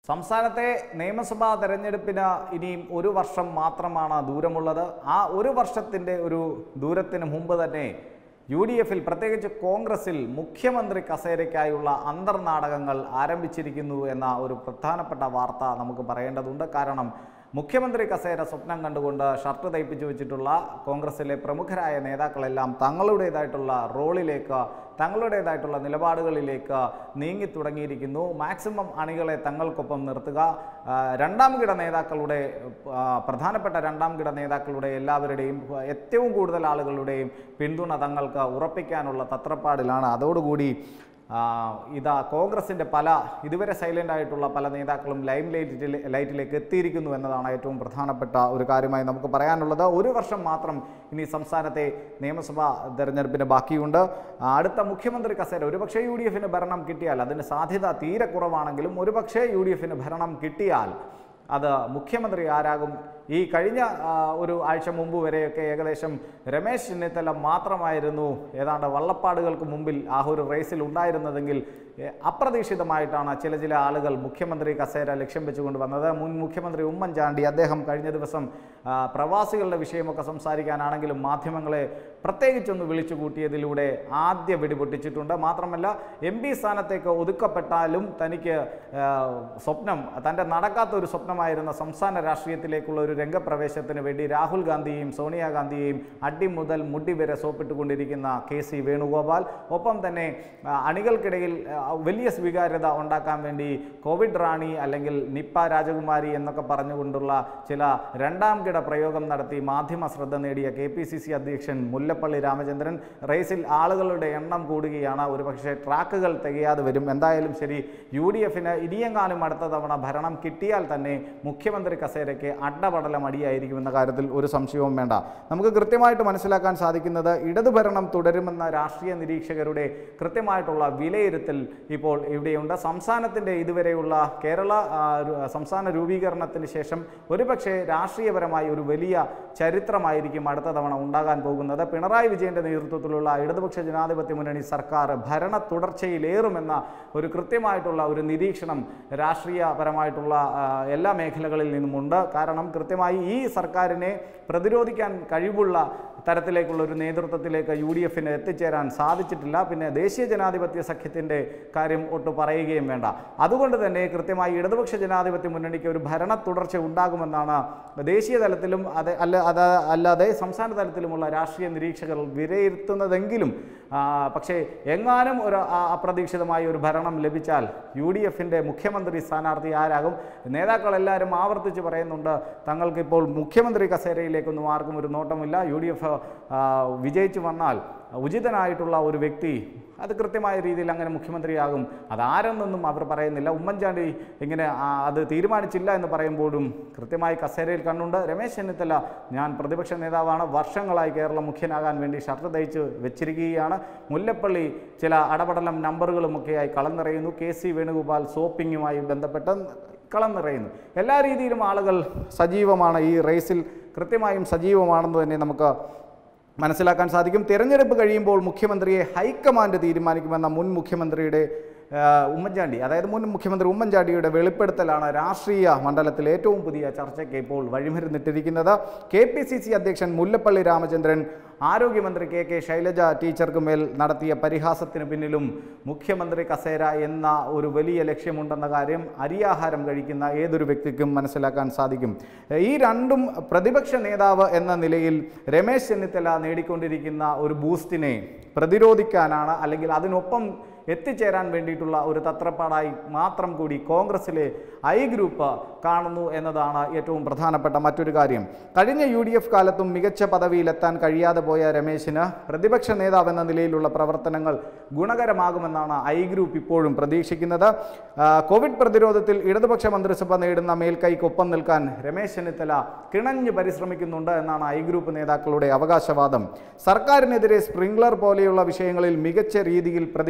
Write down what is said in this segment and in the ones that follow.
സംസ്ഥാനത്തെ നിയമസഭാ തെരഞ്ഞെടുപ്പിന് ഇനിയും ഒരു വർഷം മാത്രമാണ് ദൂരമുള്ളത് ആ ഒരു വർഷത്തിൻ്റെ ഒരു ദൂരത്തിന് മുമ്പ് തന്നെ യു ഡി എഫിൽ പ്രത്യേകിച്ച് കോൺഗ്രസിൽ മുഖ്യമന്ത്രി കസേരയ്ക്കായുള്ള അന്തർനാടകങ്ങൾ ആരംഭിച്ചിരിക്കുന്നു എന്ന ഒരു പ്രധാനപ്പെട്ട വാർത്ത നമുക്ക് പറയേണ്ടതുണ്ട് കാരണം മുഖ്യമന്ത്രി കസേര സ്വപ്നം കണ്ടുകൊണ്ട് ഷർട്ട് തയ്പ്പിച്ചു വെച്ചിട്ടുള്ള കോൺഗ്രസിലെ പ്രമുഖരായ നേതാക്കളെല്ലാം തങ്ങളുടേതായിട്ടുള്ള റോളിലേക്ക് തങ്ങളുടേതായിട്ടുള്ള നിലപാടുകളിലേക്ക് നീങ്ങി തുടങ്ങിയിരിക്കുന്നു മാക്സിമം അണികളെ തങ്ങൾക്കൊപ്പം നിർത്തുക ആ, രണ്ടാം കിട നേതാക്കളുടെ ആ, പ്രധാനപ്പെട്ട രണ്ടാം കിട നേതാക്കളുടെ എല്ലാവരുടെയും ഏറ്റവും കൂടുതൽ ആളുകളുടെയും പിന്തുണ തങ്ങൾക്ക് ഉറപ്പിക്കാനുള്ള തത്രപ്പാടിലാണ് അതോടുകൂടി ആ, ഇതാ കോൺഗ്രസിൻ്റെ പല ഇതുവരെ സൈലൻ്റ് ആയിട്ടുള്ള പല നേതാക്കളും ലൈം ലൈറ്റിൽ ലൈറ്റിലേക്ക് എത്തിയിരിക്കുന്നു എന്നതാണ് ഏറ്റവും പ്രധാനപ്പെട്ട ഒരു കാര്യമായി നമുക്ക് പറയാനുള്ളത് ഒരു വർഷം മാത്രം ഇനി സംസ്ഥാനത്തെ നിയമസഭാ തെരഞ്ഞെടുപ്പിന് ബാക്കിയുണ്ട് ആ, അടുത്ത മുഖ്യമന്ത്രി കസേര ഒരുപക്ഷേ യു ഡി എഫിന് ഭരണം കിട്ടിയാൽ അതിന് സാധ്യത തീരെ കുറവാണെങ്കിലും ഒരുപക്ഷേ യു ഡി എഫിന് ഭരണം കിട്ടിയാൽ അത് മുഖ്യമന്ത്രി ആരാകും ഈ കഴിഞ്ഞ ആ, ഒരു ആഴ്ച മുമ്പ് വരെയൊക്കെ ഏകദേശം രമേശ് ചെന്നിത്തല മാത്രമായിരുന്നു ഏതാണ്ട് വള്ളപ്പാടുകൾക്ക് മുമ്പിൽ ആ ഒരു റേസിൽ ഉണ്ടായിരുന്നതെങ്കിൽ എ, അപ്രതീക്ഷിതമായിട്ടാണ് ചില ചില ആളുകൾ മുഖ്യമന്ത്രി കസേര ലക്ഷ്യം വെച്ചുകൊണ്ട് വന്നത് മുൻ മുഖ്യമന്ത്രി ഉമ്മൻചാണ്ടി അദ്ദേഹം കഴിഞ്ഞ ദിവസം ആ, പ്രവാസികളുടെ വിഷയമൊക്കെ സംസാരിക്കാനാണെങ്കിലും മാധ്യമങ്ങളെ പ്രത്യേകിച്ചൊന്ന് വിളിച്ചു കൂട്ടിയതിലൂടെ ആദ്യ വെടിപൊട്ടിച്ചിട്ടുണ്ട് മാത്രമല്ല എം പി സ്ഥാനത്തേക്ക് ഒതുക്കപ്പെട്ടാലും തനിക്ക് ആ, സ്വപ്നം തൻ്റെ നടക്കാത്ത ഒരു സ്വപ്നമായിരുന്ന സംസ്ഥാന രാഷ്ട്രീയത്തിലേക്കുള്ള ഒരു രംഗപ്രവേശത്തിന് വേണ്ടി രാഹുൽ ഗാന്ധിയെയും സോണിയാഗാന്ധിയെയും അടി മുതൽ മുടി വരെ സോപ്പിട്ടുകൊണ്ടിരിക്കുന്ന കെ സി വേണുഗോപാൽ ഒപ്പം തന്നെ ആ, അണികൾക്കിടയിൽ ആ, വലിയ സ്വീകാര്യത ഉണ്ടാക്കാൻ വേണ്ടി കോവിഡ് റാണി അല്ലെങ്കിൽ നിപ്പ രാജകുമാരി എന്നൊക്കെ പറഞ്ഞുകൊണ്ടുള്ള ചില രണ്ടാം കിട പ്രയോഗം നടത്തി മാധ്യമ ശ്രദ്ധ നേടിയ കെ പി സി സി അധ്യക്ഷൻ മുല്ലപ്പള്ളി രാമചന്ദ്രൻ റേസിൽ ആളുകളുടെ എണ്ണം കൂടുകയാണ് ഒരുപക്ഷെ ട്രാക്കുകൾ തികയാതെ വരും എന്തായാലും ശരി യു ഡി എഫിന് ഇനിയെങ്ങാനും അടുത്ത തവണ ഭരണം കിട്ടിയാൽ തന്നെ മുഖ്യമന്ത്രി കസേരയ്ക്ക് അഡപടലം അടിയായിരിക്കുമെന്ന കാര്യത്തിൽ ഒരു സംശയവും വേണ്ട നമുക്ക് കൃത്യമായിട്ട് മനസ്സിലാക്കാൻ സാധിക്കുന്നത് ഇടതുഭരണം തുടരുമെന്ന രാഷ്ട്രീയ നിരീക്ഷകരുടെ കൃത്യമായിട്ടുള്ള വിലയിരുത്തൽ ഇപ്പോൾ ഇവിടെയുണ്ട് സംസ്ഥാനത്തിൻ്റെ ഇതുവരെയുള്ള കേരള ആ, രു- സംസ്ഥാന രൂപീകരണത്തിന് ശേഷം ഒരുപക്ഷെ രാഷ്ട്രീയപരമായി ഒരു വലിയ ചരിത്രമായിരിക്കും അടുത്ത തവണ ഉണ്ടാകാൻ പോകുന്നത് പിണറായി വിജയന്റെ നേതൃത്വത്തിലുള്ള ഇടതുപക്ഷ ജനാധിപത്യ മുന്നണി സർക്കാർ ഭരണ തുടർച്ചയിലേറുമെന്ന ഒരു കൃത്യമായിട്ടുള്ള ഒരു നിരീക്ഷണം രാഷ്ട്രീയപരമായിട്ടുള്ള ആ, എല്ലാ മേഖലകളിൽ നിന്നുമുണ്ട് കാരണം കൃത്യമായി ഈ സർക്കാരിനെ പ്രതിരോധിക്കാൻ കഴിവുള്ള തരത്തിലേക്കുള്ള ഒരു നേതൃത്വത്തിലേക്ക് യു ഡി എഫിന് എത്തിച്ചേരാൻ സാധിച്ചിട്ടില്ല പിന്നെ ദേശീയ ജനാധിപത്യ സഖ്യത്തിൻ്റെ കാര്യം ഒട്ട് പറയുകയും വേണ്ട അതുകൊണ്ട് തന്നെ കൃത്യമായി ഇടതുപക്ഷ ജനാധിപത്യ മുന്നണിക്ക് ഒരു ഭരണ തുടർച്ച ഉണ്ടാകുമെന്നാണ് ദേശീയ തലത്തിലും അത് അല്ല അത് അല്ലാതെ സംസ്ഥാന തലത്തിലുമുള്ള രാഷ്ട്രീയ നിരീക്ഷകർ വിലയിരുത്തുന്നതെങ്കിലും ആ, പക്ഷേ എങ്ങാനും ഒരു ആ, അപ്രതീക്ഷിതമായ ഒരു ഭരണം ലഭിച്ചാൽ യു ഡി എഫിൻ്റെ മുഖ്യമന്ത്രി സ്ഥാനാർത്ഥി ആരാകും നേതാക്കളെല്ലാവരും ആവർത്തിച്ച് പറയുന്നുണ്ട് തങ്ങൾക്കിപ്പോൾ മുഖ്യമന്ത്രി കസേരയിലേക്കൊന്നും ആർക്കും ഒരു നോട്ടമില്ല യു ഡി എഫ് വിജയിച്ചു വന്നാൽ ഉചിതനായിട്ടുള്ള ഒരു വ്യക്തി അത് കൃത്യമായ രീതിയിൽ അങ്ങനെ മുഖ്യമന്ത്രിയാകും അതാരെന്നൊന്നും അവർ പറയുന്നില്ല ഉമ്മൻചാണ്ടി ഇങ്ങനെ ആ, അത് തീരുമാനിച്ചില്ല എന്ന് പറയുമ്പോഴും കൃത്യമായി കസേരയിൽ കണ്ണുണ്ട് രമേശ് ചെന്നിത്തല ഞാൻ പ്രതിപക്ഷ നേതാവാണ് വർഷങ്ങളായി കേരളം മുഖ്യനാകാൻ വേണ്ടി ഷർട്ട് തയ്ച്ച് വെച്ചിരിക്കുകയാണ് മുല്ലപ്പള്ളി ചില അടപടലം നമ്പറുകളുമൊക്കെയായി കളം നിറയുന്നു കെ സി വേണുഗോപാൽ സോപ്പിങ്ങുമായി ബന്ധപ്പെട്ട് കളം നിറയുന്നു എല്ലാ രീതിയിലും ആളുകൾ സജീവമാണ് ഈ റേസിൽ കൃത്യമായും സജീവമാണെന്ന് തന്നെ നമുക്ക് മനസ്സിലാക്കാൻ സാധിക്കും തിരഞ്ഞെടുപ്പ് കഴിയുമ്പോൾ മുഖ്യമന്ത്രിയെ ഹൈക്കമാൻഡ് തീരുമാനിക്കുമെന്ന മുൻ മുഖ്യമന്ത്രിയുടെ ആ, ഉമ്മൻചാണ്ടി അതായത് മുൻ മുഖ്യമന്ത്രി ഉമ്മൻചാണ്ടിയുടെ വെളിപ്പെടുത്തലാണ് രാഷ്ട്രീയ മണ്ഡലത്തിൽ ഏറ്റവും പുതിയ ചർച്ചയ്ക്ക് ഇപ്പോൾ വഴിമരുന്നിട്ടിരിക്കുന്നത് കെ പി സി സി അധ്യക്ഷൻ മുല്ലപ്പള്ളി രാമചന്ദ്രൻ ആരോഗ്യമന്ത്രി കെ കെ ശൈലജ ടീച്ചർക്ക് മേൽ നടത്തിയ പരിഹാസത്തിന് പിന്നിലും മുഖ്യമന്ത്രി കസേര എന്ന ഒരു വലിയ ലക്ഷ്യമുണ്ടെന്ന കാര്യം അരിയാഹാരം കഴിക്കുന്ന ഏതൊരു വ്യക്തിക്കും മനസ്സിലാക്കാൻ സാധിക്കും ഈ രണ്ടും പ്രതിപക്ഷ നേതാവ് എന്ന നിലയിൽ രമേശ് ചെന്നിത്തല നേടിക്കൊണ്ടിരിക്കുന്ന ഒരു ബൂസ്റ്റിനെ പ്രതിരോധിക്കാനാണ് അല്ലെങ്കിൽ അതിനൊപ്പം എത്തിച്ചേരാൻ വേണ്ടിയിട്ടുള്ള ഒരു തത്രപ്പാടായി മാത്രം കൂടി കോൺഗ്രസിലെ ഐ ഗ്രൂപ്പ് കാണുന്നു എന്നതാണ് ഏറ്റവും പ്രധാനപ്പെട്ട മറ്റൊരു കാര്യം കഴിഞ്ഞ യു ഡി എഫ് കാലത്തും മികച്ച പദവിയിലെത്താൻ കഴിയാതെ പോയ രമേശിന് പ്രതിപക്ഷ നേതാവ് എന്ന നിലയിലുള്ള പ്രവർത്തനങ്ങൾ ഗുണകരമാകുമെന്നാണ് ഐ ഗ്രൂപ്പ് ഇപ്പോഴും പ്രതീക്ഷിക്കുന്നത് ആ, കോവിഡ് പ്രതിരോധത്തിൽ ഇടതുപക്ഷ മന്ത്രിസഭ നേടുന്ന മേൽക്കൈക്കൊപ്പം നിൽക്കാൻ രമേശ് ചെന്നിത്തല കിണഞ്ഞ് പരിശ്രമിക്കുന്നുണ്ട് എന്നാണ് ഐ ഗ്രൂപ്പ് നേതാക്കളുടെ അവകാശവാദം സർക്കാരിനെതിരെ സ്പ്രിംഗ്ലർ പോലെയുള്ള വിഷയങ്ങളിൽ മികച്ച രീതിയിൽ പ്രതികരിക്കാനും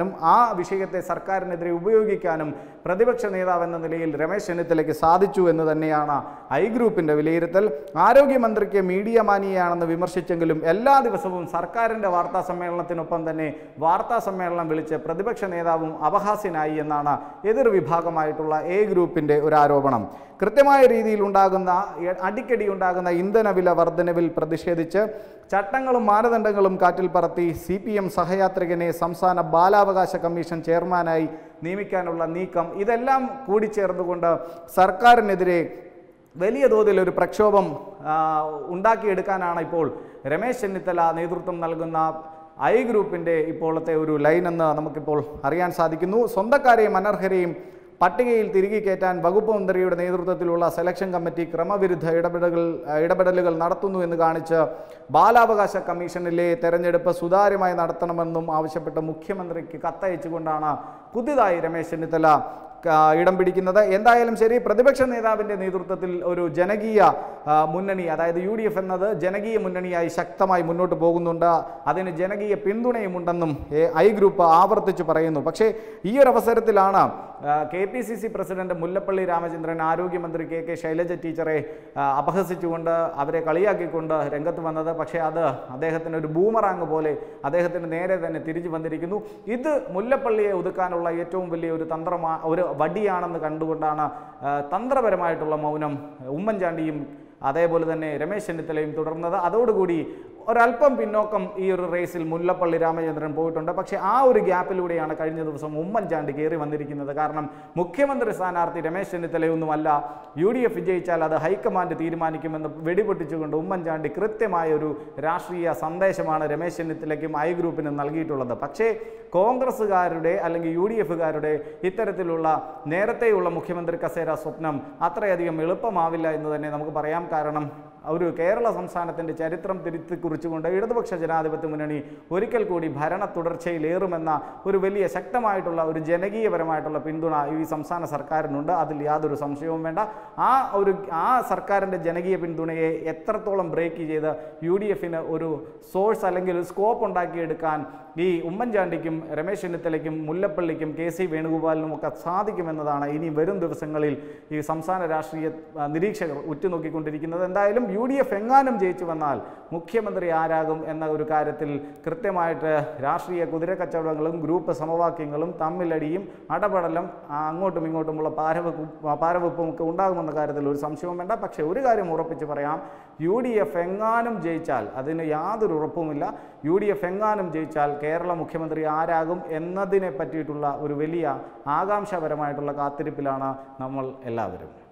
ചെയ്യാനും ആ വിഷയത്തെ സർക്കാരിനെതിരെ ഉപയോഗിക്കാനും പ്രതിപക്ഷ നേതാവ് എന്ന നിലയിൽ രമേശ് ചെന്നിത്തലയ്ക്ക് സാധിച്ചു എന്ന് തന്നെയാണ് ഐ ഗ്രൂപ്പിന്റെ വിലയിരുത്തൽ ആരോഗ്യമന്ത്രിക്ക് മീഡിയ മാനിയാണെന്ന് വിമർശിച്ചെങ്കിലും എല്ലാ ദിവസവും സർക്കാരിന്റെ വാർത്താ സമ്മേളനത്തിനൊപ്പം തന്നെ വാർത്താ സമ്മേളനം വിളിച്ച് പ്രതിപക്ഷ നേതാവും അപഹാസ്യനായി എന്നാണ് എതിർ വിഭാഗമായിട്ടുള്ള എ ഗ്രൂപ്പിന്റെ ഒരു ആരോപണം കൃത്യമായ രീതിയിൽ ഉണ്ടാകുന്ന എ- അടിക്കടി ഉണ്ടാകുന്ന ഇന്ധനവില വർധനവിൽ പ്രതിഷേധിച്ച് ചട്ടങ്ങളും മാനദണ്ഡങ്ങളും കാറ്റിൽ പറത്തി സി പി എം സഹയാത്രികനെ സംസ്ഥാന ബാലാവകാശ കമ്മീഷൻ ചെയർമാനായി നിയമിക്കാനുള്ള നീക്കം ഇതെല്ലാം കൂടിച്ചേർന്നുകൊണ്ട് സർക്കാരിനെതിരെ വലിയ തോതിൽ ഒരു പ്രക്ഷോഭം ആ, ഉണ്ടാക്കിയെടുക്കാനാണ് ഇപ്പോൾ രമേശ് ചെന്നിത്തല നേതൃത്വം നൽകുന്ന ഐ ഗ്രൂപ്പിൻ്റെ ഇപ്പോഴത്തെ ഒരു ലൈൻ എന്ന് നമുക്കിപ്പോൾ അറിയാൻ സാധിക്കുന്നു സ്വന്തക്കാരെയും അനർഹരെയും പട്ടികയിൽ തിരികെ കയറ്റാൻ വകുപ്പ് മന്ത്രിയുടെ നേതൃത്വത്തിലുള്ള സെലക്ഷൻ കമ്മിറ്റി ക്രമവിരുദ്ധ ഇടപെടലുകൾ ഇടപെടലുകൾ നടത്തുന്നു എന്ന് കാണിച്ച് ബാലാവകാശ കമ്മീഷനിലെ തെരഞ്ഞെടുപ്പ് സുതാര്യമായി നടത്തണമെന്നും ആവശ്യപ്പെട്ട് മുഖ്യമന്ത്രിക്ക് കത്തയച്ചുകൊണ്ടാണ് പുതിയതായി രമേശ് ചെന്നിത്തല ആ, ഇടം പിടിക്കുന്നത് എന്തായാലും ശരി പ്രതിപക്ഷ നേതാവിൻ്റെ നേതൃത്വത്തിൽ ഒരു ജനകീയ ആ, മുന്നണി അതായത് യു ഡി എഫ് എന്നത് ജനകീയ മുന്നണിയായി ശക്തമായി മുന്നോട്ട് പോകുന്നുണ്ട് അതിന് ജനകീയ പിന്തുണയുമുണ്ടെന്നും എ, ഐ ഗ്രൂപ്പ് ആവർത്തിച്ചു പറയുന്നു പക്ഷേ ഈ ഒരു അവസരത്തിലാണ് K P C C president Mullappally Ramachandran ആരോഗ്യമന്ത്രി കെ കെ ശൈലജ ടീച്ചറെ ആ, അപഹസിച്ചുകൊണ്ട് അവരെ കളിയാക്കിക്കൊണ്ട് രംഗത്ത് വന്നത് പക്ഷേ അത് അദ്ദേഹത്തിന് ഒരു ബൂമറാങ് പോലെ അദ്ദേഹത്തിന് നേരെ തന്നെ തിരിച്ചു വന്നിരിക്കുന്നു ഇത് മുല്ലപ്പള്ളിയെ ഒതുക്കാനുള്ള ഏറ്റവും വലിയ ഒരു തന്ത്രമാ ഒരു വടിയാണെന്ന് കണ്ടുകൊണ്ടാണ് ആ, തന്ത്രപരമായിട്ടുള്ള മൗനം ഉമ്മൻചാണ്ടിയും അതേപോലെ തന്നെ രമേശ് ചെന്നിത്തലയും തുടർന്നത് അതോടുകൂടി ഒരല്പം പിന്നോക്കം ഈ ഒരു റേസിൽ മുല്ലപ്പള്ളി രാമചന്ദ്രൻ പോയിട്ടുണ്ട് പക്ഷേ ആ ഒരു ഗ്യാപ്പിലൂടെയാണ് കഴിഞ്ഞ ദിവസം ഉമ്മൻചാണ്ടി കയറി വന്നിരിക്കുന്നത് കാരണം മുഖ്യമന്ത്രി സ്ഥാനാർത്ഥി രമേശ് ചെന്നിത്തലയൊന്നുമല്ല യു ഡി എഫ് വിജയിച്ചാൽ അത് ഹൈക്കമാൻഡ് തീരുമാനിക്കുമെന്ന് വെടിപൊട്ടിച്ചുകൊണ്ട് ഉമ്മൻചാണ്ടി കൃത്യമായ ഒരു രാഷ്ട്രീയ സന്ദേശമാണ് രമേശ് ചെന്നിത്തലയ്ക്കും ഐ ഗ്രൂപ്പിനും നൽകിയിട്ടുള്ളത് പക്ഷേ കോൺഗ്രസ്സുകാരുടെ അല്ലെങ്കിൽ യു ഡി എഫുകാരുടെ ഇത്തരത്തിലുള്ള നേരത്തെയുള്ള മുഖ്യമന്ത്രി കസേര സ്വപ്നം അത്രയധികം എളുപ്പമാവില്ല എന്ന് തന്നെ നമുക്ക് പറയാം കാരണം ഒരു കേരള സംസ്ഥാനത്തിൻ്റെ ചരിത്രം തിരുത്തി കുറിച്ചുകൊണ്ട് ഇടതുപക്ഷ ജനാധിപത്യ മുന്നണി ഒരിക്കൽ കൂടി ഭരണ തുടർച്ചയിലേറുമെന്ന ഒരു വലിയ ശക്തമായിട്ടുള്ള ഒരു ജനകീയപരമായിട്ടുള്ള പിന്തുണ ഈ സംസ്ഥാന സർക്കാരിനുണ്ട് അതിൽ യാതൊരു സംശയവും വേണ്ട ആ ഒരു ആ സർക്കാരിൻ്റെ ജനകീയ പിന്തുണയെ എത്രത്തോളം ബ്രേക്ക് ചെയ്ത് യു ഡി എഫിന് ഒരു സോഴ്സ് അല്ലെങ്കിൽ ഒരു സ്കോപ്പ് ഉണ്ടാക്കിയെടുക്കാൻ ഈ ഉമ്മൻചാണ്ടിക്കും രമേശ് ചെന്നിത്തലയ്ക്കും മുല്ലപ്പള്ളിക്കും കെ സി വേണുഗോപാലിനും ഒക്കെ സാധിക്കുമെന്നതാണ് ഇനി വരും ദിവസങ്ങളിൽ ഈ സംസ്ഥാന രാഷ്ട്രീയ ആ, നിരീക്ഷകർ ഉറ്റുനോക്കിക്കൊണ്ടിരിക്കുന്നത് എന്തായാലും യു ഡി എഫ് എങ്ങാനും ജയിച്ചു വന്നാൽ മുഖ്യമന്ത്രി ആരാകും എന്ന ഒരു കാര്യത്തിൽ കൃത്യമായിട്ട് രാഷ്ട്രീയ കുതിര കച്ചവടങ്ങളും ഗ്രൂപ്പ് സമവാക്യങ്ങളും തമ്മിലടിയും അടപടലം ആ, അങ്ങോട്ടും ഇങ്ങോട്ടുമുള്ള പാരവെപ്പും പാരവെപ്പും ഒക്കെ ഉണ്ടാകുമെന്ന കാര്യത്തിൽ ഒരു സംശയവും വേണ്ട പക്ഷേ ഒരു കാര്യം ഉറപ്പിച്ച് പറയാം യു ഡി എഫ് എങ്ങാനും ജയിച്ചാൽ അതിന് യാതൊരു ഉറപ്പുമില്ല യു ഡി എഫ് എങ്ങാനും ജയിച്ചാൽ കേരള മുഖ്യമന്ത്രി ആരാകും എന്നതിനെ പറ്റിയിട്ടുള്ള ഒരു വലിയ ആകാംക്ഷാപരമായിട്ടുള്ള കാത്തിരിപ്പിലാണ് നമ്മൾ എല്ലാവരും